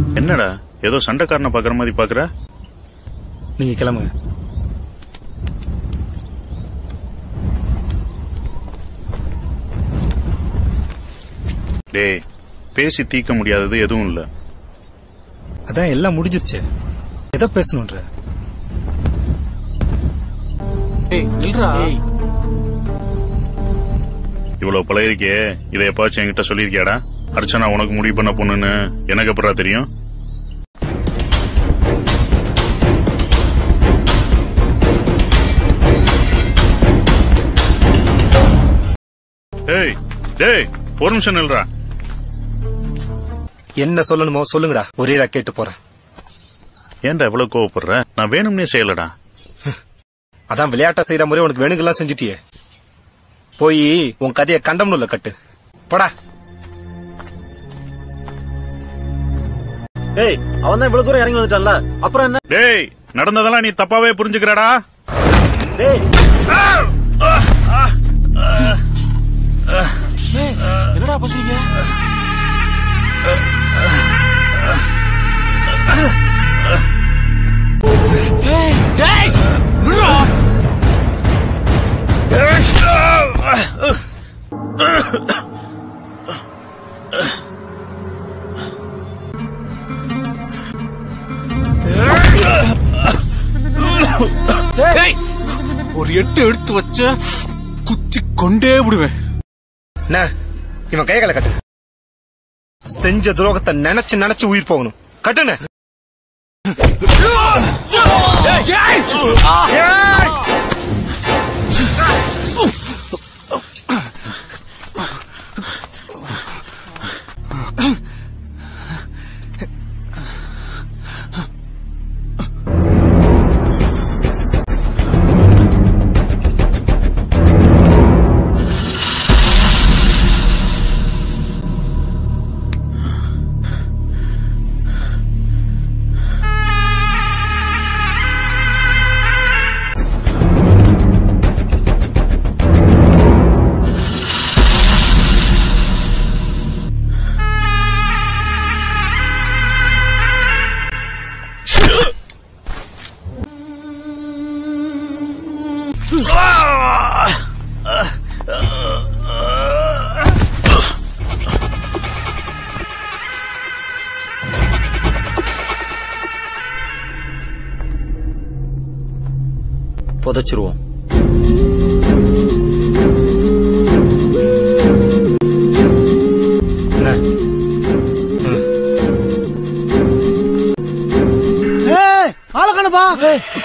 என்னடா ஏதோ சண்டைக்காரனை பாக்குற மாதிரி பாக்குற நீங்க கிளம்புங்க டேய் பேசி தீர்க்க முடியாதது எதுவும் இல்ல அதான் எல்லாம் முடிஞ்சிருச்சு எதை பேசணுன்ற ஏய் நில்றா இவ்வளவு பழகிருக்கே இதை எப்பாச்சும் என்கிட்ட சொல்லியிருக்கியாடா அர்ச்சனா உனக்கு முடிவு பண்ண பொண்ணுன்னு எனக்கு எப்படா தெரியும் ஏய் டேய் ஒரு நிமிஷம் நில்றா என்ன சொல்லணுமோ சொல்லுங்கடா ஒரே இதா கேட்டு போறேன் ஏன்டா இவ்வளவு கோவப்படுற நான் வேணும்னே செய்யலடா அதான் விளையாட்டா செய்யற முறை உனக்கு வேணுங்கெல்லாம் செஞ்சுட்டியே போய் உன் கதையை கண்டம்னுல கட்டு போடா ஏய் அவன் தான் இவ்வளவு தூரம் இறங்கி வந்துட்டான்ல அப்புறம் என்ன டேய் நடந்ததெல்லாம் நீ தப்பாவே புரிஞ்சுக்கிறடா டேய் ஏய், என்னடா பண்றீங்க டேய் டேய் நில்றா டேய் ஒரு எட்டு எடுத்து வச்ச குத்தி கொண்டே விடுவேன் என்ன இவன் கைகளை கட்டு செஞ்ச துரோகத்தை நினைச்சு நினைச்சு உயிர் போகணும் கட்டுன புதைச்சிருவோம் என்ன ஏய் ஆள கணப்பா